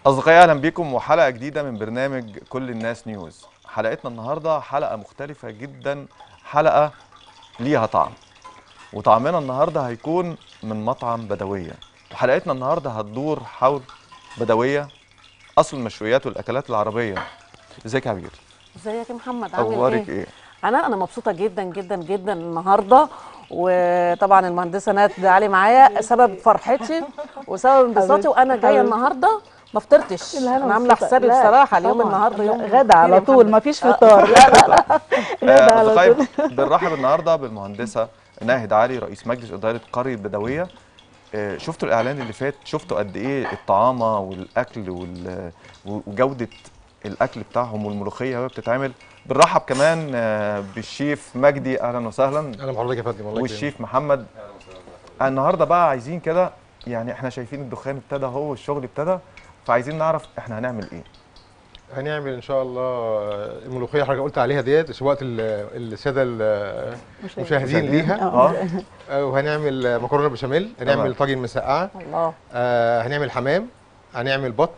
أصدقائي أهلا بكم وحلقة جديدة من برنامج كل الناس نيوز حلقتنا النهاردة حلقة مختلفة جدا حلقة ليها طعم وطعمنا النهاردة هيكون من مطعم بدوية وحلقتنا النهاردة هتدور حول بدوية أصل المشويات والأكلات العربية ازيك يا عبير ازيك يا محمد عامل أخبارك ايه؟ إيه؟ انا انا مبسوطه جدا جدا جدا النهارده وطبعا المهندسه نات علي معايا سبب فرحتي وسبب انبساطي وانا جايه حبيبتي. النهارده ما فطرتش لا، أنا انا عامله مبسوطة. حسابي لا، بصراحه اليوم طبعاً. النهارده يوم غدا كبير على يا طول محمد. ما فيش فطار لا لا لا غدا آه، على أصدقائي طول بنرحب النهاردة بالمهندسة ناهد علي رئيس مجلس إدارة قرية بدوية آه، شفتوا الإعلان اللي فات شفتوا قد إيه الطعامة والأكل وال- وجودة الأكل بتاعهم والملوخية وهي بتتعمل بنرحب كمان آه، بالشيف مجدي أهلا وسهلا اهلا بحضرتك يا فندم والله والشيف محمد النهارده بقى عايزين كده يعني احنا شايفين الدخان ابتدى اهو والشغل ابتدى فعايزين نعرف احنا هنعمل ايه هنعمل ان شاء الله الملوخيه حضرتك قلت عليها ديت سواء ال- الساده المشاهدين ليها اه آه، وهنعمل مكرونه بشاميل تمام. هنعمل طاجن مسقعه الله آه، هنعمل حمام هنعمل بط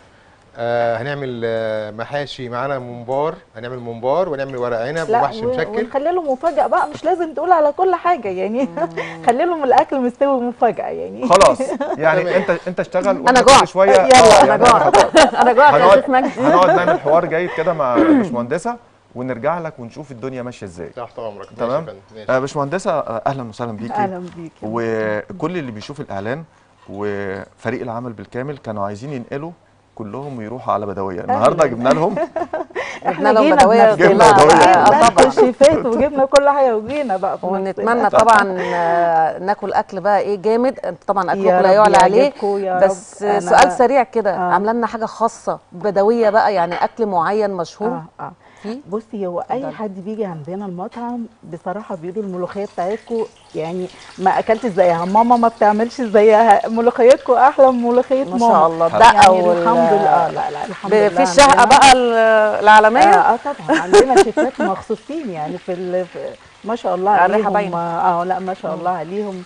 آه، هنعمل آه، محاشي معانا ممبار هنعمل ممبار ونعمل ورق عنب لا ومحشي و- مشكل ونخلي له مفاجاه بقى مش لازم تقول على كل حاجه يعني خلي لهم الاكل مستوي مفاجاه يعني خلاص يعني انت انت اشتغل انا وإحنا جوعت. كل شويه يلا، آه، انا يعني جوعت انا جوعت يا هنقعد شيخ مجدي هنقعد نعمل حوار جيد كده مع باشمهندسه ونرجع لك ونشوف الدنيا ماشيه ازاي تحت امرك ماشي تمام. يا فندم، ماشي. آه، باشمهندسه آه، اهلا وسهلا بيكي اهلا بيك وكل اللي بيشوف الاعلان وفريق العمل بالكامل كانوا عايزين ينقلوا كلهم ويروحوا على بدويه النهارده جبنا لهم احنا لو جينا بدويه بنفسنا. جبنا بدوية. آه، جبنا طبعا الشيفات وجبنا كل حاجه وجينا بقى بنفسنا. ونتمنى طبعا آه، ناكل اكل بقى ايه جامد انت طبعا اكلكم يا لا رب يعلى عليه يعجبكم يا بس رب. أنا- سؤال سريع كده آه. عامله لنا حاجه خاصه بدويه بقى يعني اكل معين مشهور اه اه فيه بصي هو اي اتفضلي. حد بيجي عندنا المطعم بصراحه بيقولوا الملوخيه بتاعتكم يعني ما اكلتش زيها ماما ما بتعملش زيها ملوخيتكم احلى من ملوخيه ما ماما شاء الله حلو. دقه يعني وال- الحمد لله آه لا لا الحمد ب- لله في الشهقه عندنا- بقى ال- العالميه اه, آه طبعا عندنا شيفات مخصوصين يعني في, ال... في ما شاء الله على الريحة عليهم باينة. اه لا ما شاء الله عليهم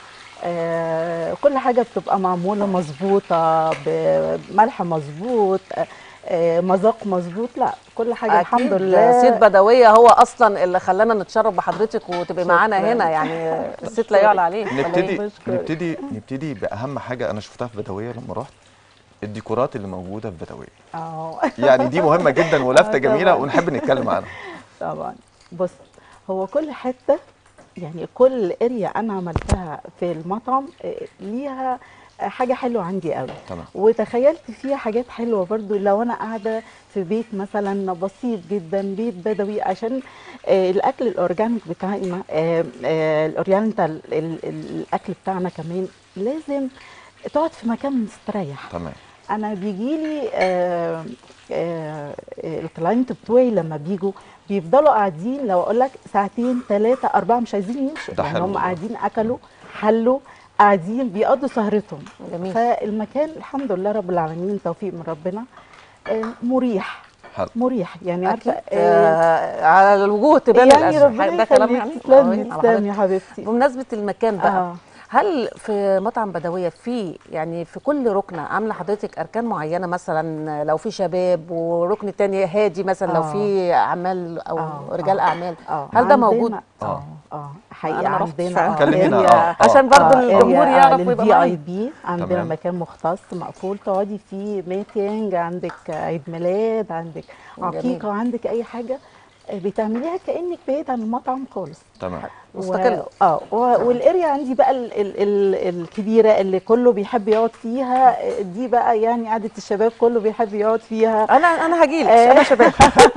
آه كل حاجه بتبقى معموله مظبوطه بملح مظبوط آه آه، مذاق مظبوط لا كل حاجه الحمد أكيد لله سيد بدويه هو اصلا اللي خلانا نتشرف بحضرتك وتبقي معانا شكراً. هنا يعني الست لا يعلى عليه ولا نبتدي إيه؟ بشكرك. نبتدي نبتدي باهم حاجه انا شفتها في بدويه لما رحت الديكورات اللي موجوده في بدويه اه يعني دي مهمه جدا ولفته آه، جميله طبعاً. ونحب نتكلم عنها طبعا بص هو كل حته يعني كل اريا انا عملتها في المطعم آه، ليها آه، حاجه حلوه عندي قوي تمام وتخيلت فيها حاجات حلوه برضو لو انا قاعده في بيت مثلا بسيط جدا بيت بدوي عشان آه، الاكل الاورجانيك بتاعنا آه، آه، الاورينتال ال- ال- الاكل بتاعنا كمان لازم تقعد في مكان مستريح تمام انا بيجي لي آه آه الكلاينت بتوعي لما بيجوا بيفضلوا قاعدين لو اقول لك ساعتين ثلاثه اربعه مش عايزين يمشوا ده يعني حلو هم ده. قاعدين اكلوا حلوا قاعدين بيقضوا سهرتهم جميل فالمكان الحمد لله رب العالمين توفيق من ربنا آه مريح حلو مريح يعني عارفه اكيد آه، على الوجوه تبان يعني الأشياء. ربنا ده كلام يخليك يعني تسلمي آه، على تسلمي يا حضرتك. حبيبتي بمناسبه المكان بقى آه. هل في مطعم بدويه في يعني في كل ركنه عامله حضرتك اركان معينه مثلا لو في شباب وركن تاني هادي مثلا لو آه. في اعمال او آه، رجال آه. اعمال اه هل ده عندنا- موجود؟ اه اه حقيقه أنا ما رحتش عندنا فعلا. آه، كلمينا، area- آه. عشان برضو الجمهور يعرف ويبقى الفي اي معانا بي عندنا تمام. مكان مختص مقفول تقعدي فيه ميتنج عندك عيد ميلاد عندك جميل. عقيقه عندك اي حاجه آه، بتعمليها كانك بعيد عن المطعم خالص تمام مستقل و... اه و... والاريا عندي بقى ال... ال... ال... الكبيره اللي كله بيحب يقعد فيها آه، دي بقى يعني قعده الشباب كله بيحب يقعد فيها انا انا هجيلك آه. انا شباب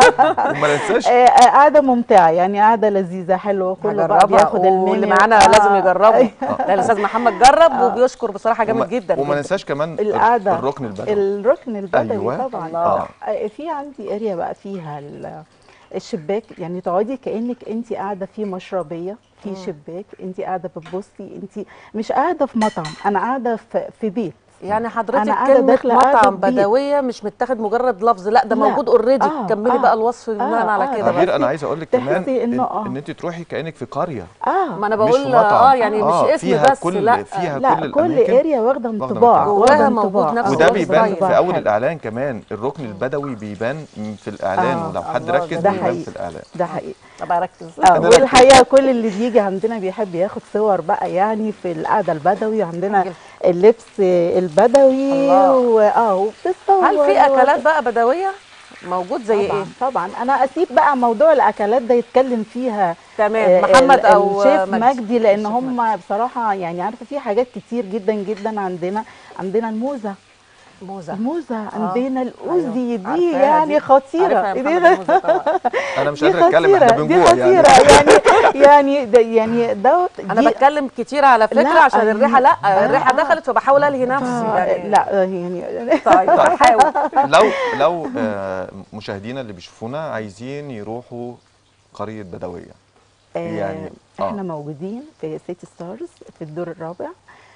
وما ننساش آه، آه، قعده ممتعه يعني قعده لذيذه حلوه كله بقى هجربها بياخد واللي المنيو معانا آه. لازم يجربه لا الاستاذ محمد جرب وبيشكر بصراحه جامد وما- جدا وما جداً. ننساش كمان القعده الركن البدوي الركن البدوي أيوة. طبعا الله. آه. آه، في عندي اريا بقى فيها ال- الشباك يعني تقعدي كانك انت قاعده في مشربيه في شباك انت قاعده بتبصي انت مش قاعده في مطعم انا قاعده في, في بيت يعني حضرتك أنا قاعدة كلمه داخلة قاعدة مطعم في بيت. بدويه مش متاخد مجرد لفظ لا ده لا. موجود اوريدي آه، كملي آه. بقى الوصف بناء آه، على آه. كده طب بقى غير انا عايز اقول لك كمان تحسي إنه ان, آه. إن انت تروحي كانك في قريه اه ما انا مش بقول في مطعم. اه يعني آه، مش اسم فيها بس كل لا فيها لا كل كل الأماكن اريا واخده واخدة انطباع انطباع. واخدة جواها موجود انطباع. نفس وده آه، بيبان واخدة في انطباع اول حلو. الاعلان كمان الركن البدوي بيبان في الاعلان آه، ولو حد الله، ركز ده بيبان حقيقي. في الاعلان ده حقيقي ابقى اركز اه أنا والحقيقه كل اللي بيجي عندنا بيحب ياخد صور بقى يعني في القعده البدوي عندنا اللبس البدوي الله. واه وبتتصور هل في اكلات بقى بدويه موجود زي طبعا ايه طبعا انا اسيب بقى موضوع الاكلات ده يتكلم فيها تمام آه، محمد ال- او الشيف مجدي. مجدي لان الشيف هم بصراحه يعني عارفه في حاجات كتير جدا جدا عندنا عندنا الموزه موزه الموزه عندنا الاوزي أيوة، دي عارفاها يعني دي. خطيره عارفها يا محمد دي الموزة طبعا. انا مش دي قادر اتكلم خطيره احنا دي بنجوع يعني خطيره يعني يعني ده يعني دوت انا دي- بتكلم كتير على فكره لا، عشان الريحه لا آه، الريحه آه. دخلت فبحاول الهي نفسي آه، يعني لا يعني طيب بحاول لو لو آه، مشاهدينا اللي بيشوفونا عايزين يروحوا قريه بدويه يعني، يعني آه. احنا موجودين في سيتي ستارز في الدور الرابع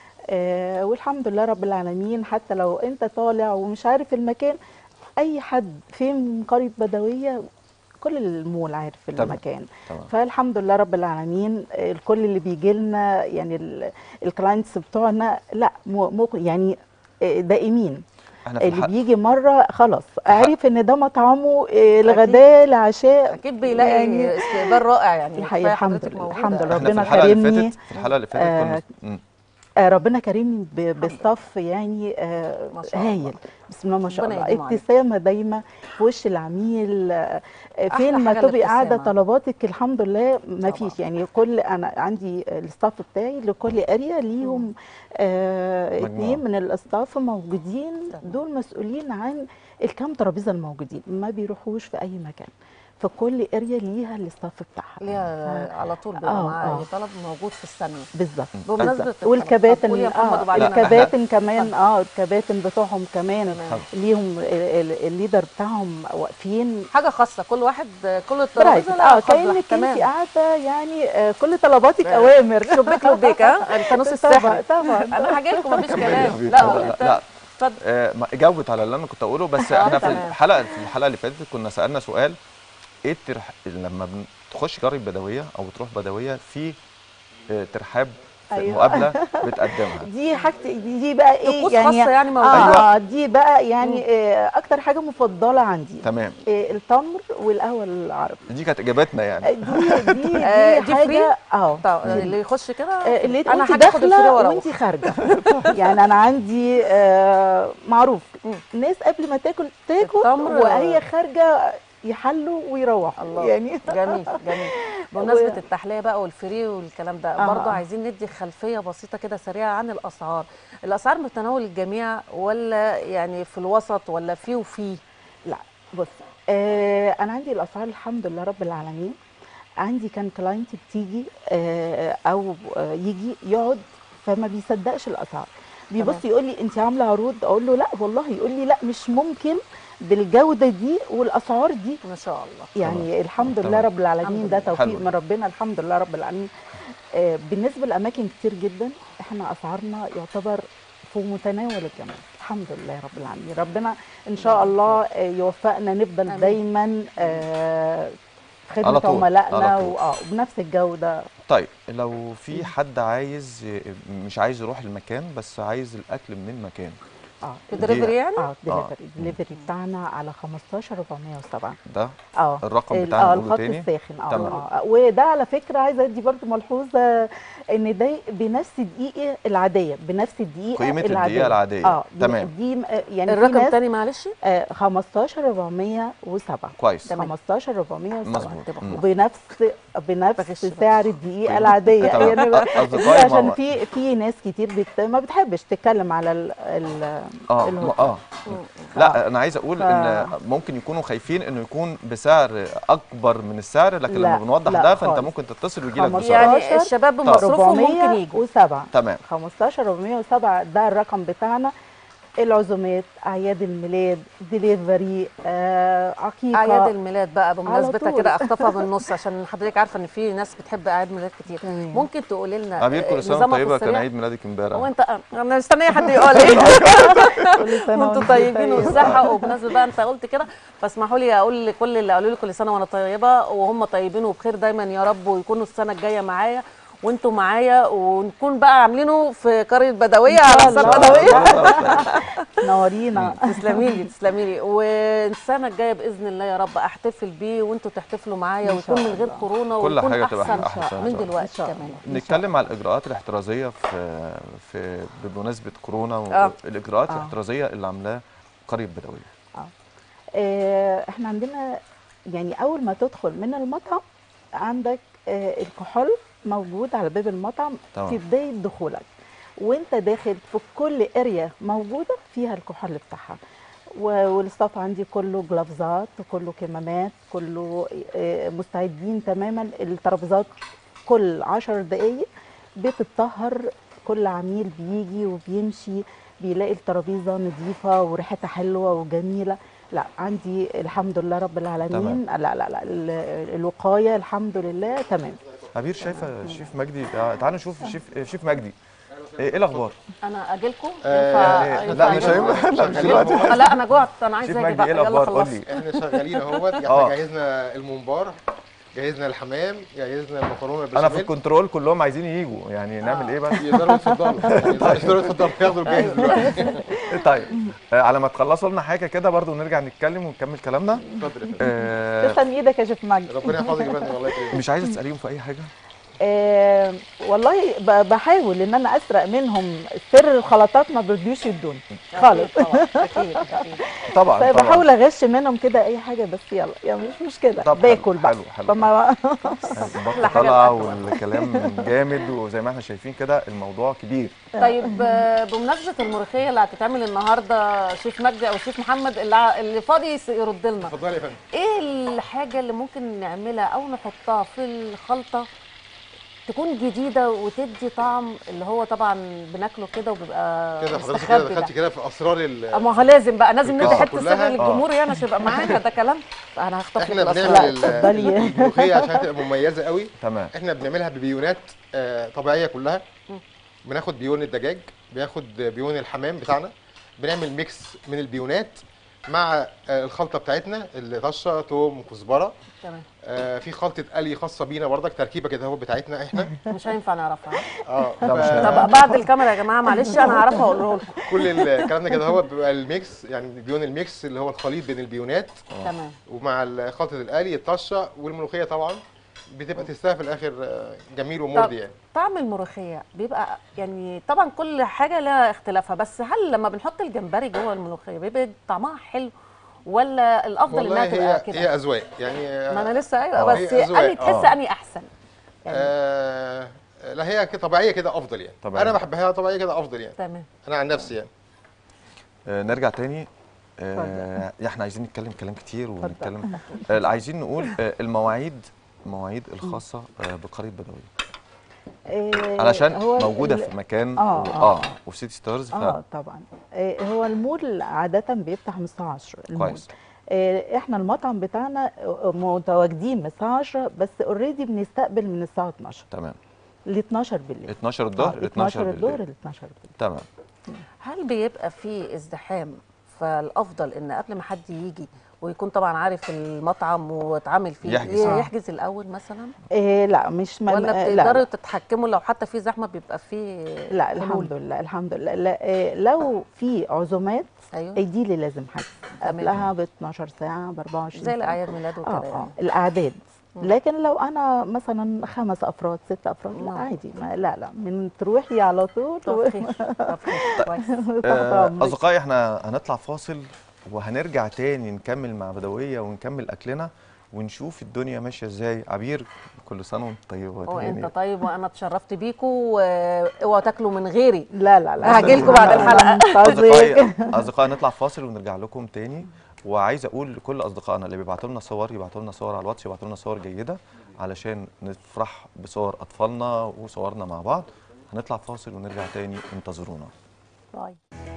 آه والحمد لله رب العالمين حتى لو انت طالع ومش عارف المكان اي حد فين من قريه بدويه كل المول عارف تمام. المكان تمام فالحمد لله رب العالمين آه، الكل اللي بيجي لنا يعني الكلاينتس بتوعنا لا مو مو- يعني آه، دائمين احنا في اللي الحق بيجي مره خلاص عارف ان ده مطعمه آه، الغداء العشاء اكيد بيلاقي يعني استقبال رائع يعني الحقيقة كفاية الحمد حضرتك لله، موجودة. الحمد لله. احنا في ربنا الحلقه اللي كرمني. فاتت في الحلقه اللي فاتت كنا آه، مم. آه، ربنا كرمني ب- بستاف يعني آه، ما شاء الله. هايل بسم الله ما شاء ربنا الله يديمه عليك. ابتسامه دايما في وش العميل آه، آه، فين أحلى ما حاجة تبقي قاعده الابتسامة. طلباتك الحمد لله ما طبعا. فيش يعني كل انا عندي الستاف بتاعي لكل اريا ليهم آه مجموعة. اتنين من الاستاف موجودين تمام. دول مسؤولين عن الكام ترابيزه الموجودين ما بيروحوش في اي مكان فكل اريا ليها الاستاف بتاعها ليها على طول بيبقى آه، معاه آه. اي طلب موجود في الثانيه بالظبط بمناسبة بالظبط. الطلب. والكباتن طب قول يا محمد اه وبعدين أنا- الكباتن كمان اتفضل. اه الكباتن بتوعهم كمان تمام. ليهم ال- ال- الليدر بتاعهم واقفين حاجه خاصه كل واحد كل برايفت الترابيزه لها اه فضل كانك انت تمام قاعده يعني آه كل طلباتك آه. اوامر شبيك لبيك ها الفانوس طبعا السحري طبعا انا هاجي لكم مفيش كملي كلام حبيبي. لا قول لا انت لا اتفضل آه، ما- جاوبت على اللي انا كنت اقوله بس آه، احنا في تمام. الحلقه في الحلقه اللي فاتت كنا سالنا سؤال ايه الترح... لما بتخش قريه بدويه او بتروح بدويه في آه، ترحاب في أيوة. مقابله بتقدمها دي حاجتي دي, دي بقى ايه طقوس يعني خاصه يعني موجوده اه, آه دي بقى يعني آه اكتر حاجه مفضله عندي تمام آه التمر والقهوه العربي دي كانت اجابتنا يعني آه، دي دي آه، دي دي free؟ حاجه اه طب اللي يخش كده آه، اللي انا انت هاجي اخد الفري داخله واروح وانت خارجه يعني انا عندي آه معروف الناس قبل ما تاكل تاكل التمر. وهي خارجه يحلوا ويروحوا الله. يعني جميل جميل بمناسبه التحليه بقى والفري والكلام ده آه. برضه عايزين ندي خلفيه بسيطه كده سريعه عن الاسعار الاسعار متناول الجميع ولا يعني في الوسط ولا في وفي لا بص آه انا عندي الاسعار الحمد لله رب العالمين عندي كان كلاينت بتيجي آه او آه يجي يقعد فما بيصدقش الاسعار بيبص تمام. يقول لي انت عامله عروض اقول له لا والله يقول لي لا مش ممكن بالجوده دي والاسعار دي ما شاء الله يعني الحمد تمام. لله رب العالمين الحمد ده لله. توفيق حلو. من ربنا الحمد لله رب العالمين آه بالنسبه لاماكن كتير جدا احنا اسعارنا يعتبر في متناول الجميع الحمد لله رب العالمين ربنا ان شاء الله آه، يوفقنا نفضل آمين. دايما آه، في على خدمه طول، عملائنا على طول. واه وبنفس الجوده طيب لو في حد عايز مش عايز يروح المكان بس عايز الاكل من المكان اه دليفري يعني اه دليفري الدليفري بتاعنا على 15407 ده اه الرقم ال- بتاعنا اه نقوله الخط تاني الساخن اه تمام. اه وده على فكره عايزه ادي برضو ملحوظه ان ده بنفس الدقيقه العاديه بنفس الدقيقه قيمة الدقيقة العاديه العادية. اه دي- تمام. دي م- آه، يعني في الرقم ناس تاني معلش آه 15407 كويس تمام. 15407 مظبوط مم. وبنفس بنفس بغش بقى. سعر الدقيقه قيمة- العاديه تمام. يعني بقى- دي أصدقائي عشان ما- في في ناس كتير بت ما بتحبش تتكلم على ال ال اه الهوتيل. م- اه لا انا عايز اقول ف- ان ممكن يكونوا خايفين انه يكون بسعر اكبر من السعر لكن لا، لما بنوضح لا ده فانت خالص. ممكن تتصل ويجي لك خمسة- بسرعه يعني 15 الشباب بمصروفهم ممكن يجوا 407 تمام 15407 ده الرقم بتاعنا العزومات اعياد الميلاد ديليفري آه عقيقه اعياد الميلاد بقى بمناسبتها طول. كده اخطفها من النص عشان حضرتك عارفه ان في ناس بتحب اعياد ميلاد كتير تمام. ممكن تقولي لنا عبير آه، كل سنه نظامك طيبه كان السريع؟ عيد ميلادك هو امبارح انت انا مستنيه حد يقول لي كل سنه وانتوا وانتم طيبين والصحه وبمناسبه بقى انت قلت كده فاسمحوا لي اقول لكل اللي قالوا لي كل سنه وانا طيبه وهم طيبين وبخير دايما يا رب ويكونوا السنه الجايه معايا وانتوا معايا ونكون بقى عاملينه في قريه بدويه على شاء حساب الله. بدويه نورينا تسلمي لي تسلمي لي والسنه الجايه باذن الله يا رب احتفل بيه وانتوا تحتفلوا معايا إن ويكون شاء من غير الله. كورونا كل ويكون حاجة تبقى احسن, أحسن إن من شاء الله. دلوقتي إن شاء كمان الله. نتكلم على الاجراءات الاحترازيه في في بمناسبه كورونا آه. والاجراءات آه. الاحترازيه اللي عاملاها قريه بدويه آه، احنا عندنا يعني اول ما تدخل من المطعم عندك آه، الكحول موجود على باب المطعم تمام. في بدايه دخولك وانت داخل في كل اريا موجوده فيها الكحول بتاعها و- والستاف عندي كله جلافزات كله كمامات كله آه، مستعدين تماما الترابيزات كل عشر دقايق بتتطهر كل عميل بيجي وبيمشي بيلاقي الترابيزه نظيفه وريحتها حلوه وجميله لا عندي الحمد لله رب العالمين لا لا لا ال- الوقايه الحمد لله تمام عبير شايفه شيف مجدي تعالوا نشوف شيف شيف مجدي ايه إيه الاخبار انا اجي لكم آه، يعني لا مش هينفع لا مش دلوقتي لا انا جوعت انا عايزه شيف اجي مجدي ايه بقى يلا الاخبار قول خلصت لي احنا شغالين اهوت آه. احنا جهزنا الممبار جهزنا الحمام جهزنا المكرونه انا في بالبشاميل الكنترول كلهم عايزين يجوا يعني نعمل ايه بس يقدروا يتفضلوا يقدروا يتفضلوا ياخدوا الجاهز دلوقتي طيب آه، على ما تخلصوا لنا حاجه كده برضو نرجع نتكلم ونكمل كلامنا اتفضل يا فندم. آه، تسلم ايدك يا شيف مجدي ربنا يحفظك يا فندم والله يكرمك مش عايزه تساليهم في اي حاجه آه والله ب- بحاول ان انا اسرق منهم سر الخلطات ما بيرضيوش يدوني خالص أكيد طبعا اكيد اكيد طبعا طبعا بحاول اغش منهم كده اي حاجه بس يلا يعني مش مشكله طب حلو، باكل بقى حلو، حلو. فما البطه حاجة طالعه الأكل. والكلام جامد وزي ما احنا شايفين كده الموضوع كبير طيب آه، بمناسبه الملوخيه اللي هتتعمل النهارده شيف مجدي او شيف محمد اللي ع- اللي فاضي يس- يرد لنا اتفضلي يا فندم ايه الحاجه اللي ممكن نعملها او نحطها في الخلطه تكون جديده وتدي طعم اللي هو طبعا بناكله كده وبيبقى كده حضرتك مستخبي كده ده. دخلتي كده في اسرار ال ما هو لازم بقى لازم ندي القصة حته سر كلها. للجمهور يعني عشان يبقى معانا ده كلام انا هخطف لك احنا الاسرار بنعمل ال- اتفضلي. الملوخيه عشان تبقى مميزه قوي تمام احنا بنعملها ببيونات آه، طبيعيه كلها بناخد بيون الدجاج بناخد بيون الحمام بتاعنا بنعمل ميكس من البيونات مع آه، الخلطه بتاعتنا اللي طشه توم وكزبره تمام آه، في خلطه قلي خاصه بينا برضك تركيبه كده اهو بتاعتنا احنا مش هينفع نعرفها اه لا، مش ف- هينفع. طب بعد الكاميرا يا جماعه معلش انا هعرفها اقوله لكم كل الكلام ده كده هو بيبقى الميكس يعني بيون الميكس اللي هو الخليط بين البيونات تمام ومع ال- خلطه القلي الطشه والملوخيه طبعا بتبقى تستاهل في الاخر آه، جميل طب ومرضي يعني طعم الملوخيه بيبقى يعني طبعا كل حاجه لها اختلافها بس هل لما بنحط الجمبري جوه الملوخيه بيبقى طعمها حلو ولا الافضل والله انها تبقى هي كده هي اذواق يعني آه، ما انا لسه ايوه آه. بس هي أذواق، اني تحس آه. اني احسن يعني آه لا هي كده طبيعيه كده افضل يعني طبيعية. انا بحبها طبيعيه كده افضل يعني تمام انا عن نفسي يعني آه، نرجع تاني آه، احنا عايزين نتكلم كلام كتير اتفضل. ونتكلم آه، عايزين نقول آه، المواعيد المواعيد الخاصه آه، بقريه بدويه آه، علشان هو موجوده ال- في مكان آه، و- آه. اه وفي سيتي ستارز ف اه طبعا آه، هو المول عاده بيفتح من الساعه 10 المول كويس آه، احنا المطعم بتاعنا متواجدين من الساعه 10 بس اوريدي بنستقبل من الساعه 12 تمام ل 12 بالليل 12 آه، الظهر 12 الظهر بالليل ل 12 بالليل تمام هل بيبقى في ازدحام فالافضل ان قبل ما حد يجي ويكون طبعا عارف المطعم واتعامل فيه يحجز. ي- آه. يحجز الاول مثلا آه لا مش ما ولا آه، بتقدروا لا تتحكموا لو حتى في زحمه بيبقى في لا حلول؟ الحمد لله الحمد لله لا آه، لو في عزومات ايوه دي لي لازم حد تمام. قبلها ب 12 ساعه ب 24 زي ساعه الاعياد ميلاد اه وكده اه يعني الاعداد مم. لكن لو انا مثلا خمس افراد ست افراد لا نعم. عادي ما لا لا من تروحي على طول طب خير طب خير كويس تحت آه، أمرك. اصدقائي احنا هنطلع فاصل وهنرجع تاني نكمل مع بدويه ونكمل اكلنا ونشوف الدنيا ماشيه ازاي عبير كل سنه وانت طيبه وانت تاني طيب وانا اتشرفت بيكوا واوعوا تاكلوا من غيري لا لا لا هاجيلكوا بعد الحلقة. اصدقائي اصدقائي نطلع فاصل ونرجع لكم تاني وعايز اقول لكل اصدقائنا اللي بيبعتوا لنا صور يبعتوا لنا صور على الواتس يبعتوا لنا صور جيده علشان نفرح بصور اطفالنا وصورنا مع بعض هنطلع فاصل ونرجع تاني انتظرونا باي